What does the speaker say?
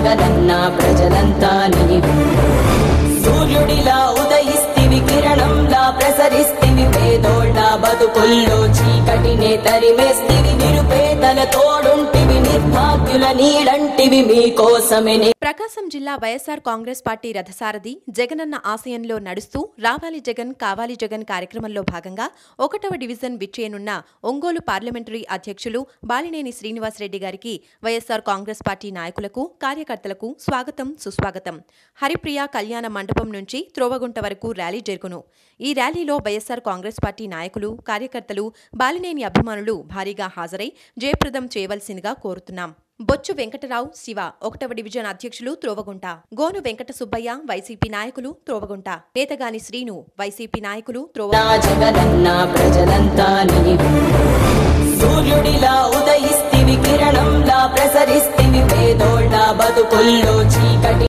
జగనన్న ప్రజలంతా నీవు సూర్యుడిలా ఉదయిస్తివి కిరణంలా ప్రసరిస్తివి పేదోళ్ళ బతుకుల్లో చీకటినే తరిమేస్తివి నిరుపేదల తోడుంటివి నిర్భాగ్యుల నీడంటివి మీకోసమే నే- ప్రకాశం జిల్లా వైఎస్ఆర్ కాంగ్రెస్ పార్టీ రథసారథి జగనన్న ఆశయంలో నడుస్తూ రావాలి జగన్ కావాలి జగన్ కార్యక్రమంలో భాగంగా ఒకటవ డివిజన్ విచ్చేయనున్న ఒంగోలు పార్లమెంటరీ అధ్యక్షులు బాలినేని శ్రీనివాసరెడ్డి గారికి వైఎస్ఆర్ కాంగ్రెస్ పార్టీ నాయకులకు కార్యకర్తలకు స్వాగతం సుస్వాగతం హరిప్రియ కళ్యాణ మండపం నుంచి త్రోవగుంట వరకు ర్యాలీ జరుగును ఈ ర్యాలీలో వైఎస్ఆర్ కాంగ్రెస్ పార్టీ నాయకులు కార్యకర్తలు బాలినేని అభిమానులు భారీగా హాజరై జయప్రదం చేయవలసిందిగా కోరుతున్నాం బొచ్చు వెంకటరావు శివ ఒకటవ డివిజన్ అధ్యక్షులు త్రోవగుంట గోను వెంకట సుబ్బయ్య వైసీపీ నాయకులు త్రోవగుంట పేతగాని శ్రీను వైసీపీ నాయకులు త్రోవ నా జగనన్న ప్రజలంతా నీవు సూర్యుడిలా ఉదయిస్తివి కిరణంలా ప్రసరిస్తివి పేదోళ్ళ బతుకుల్లో చీకటి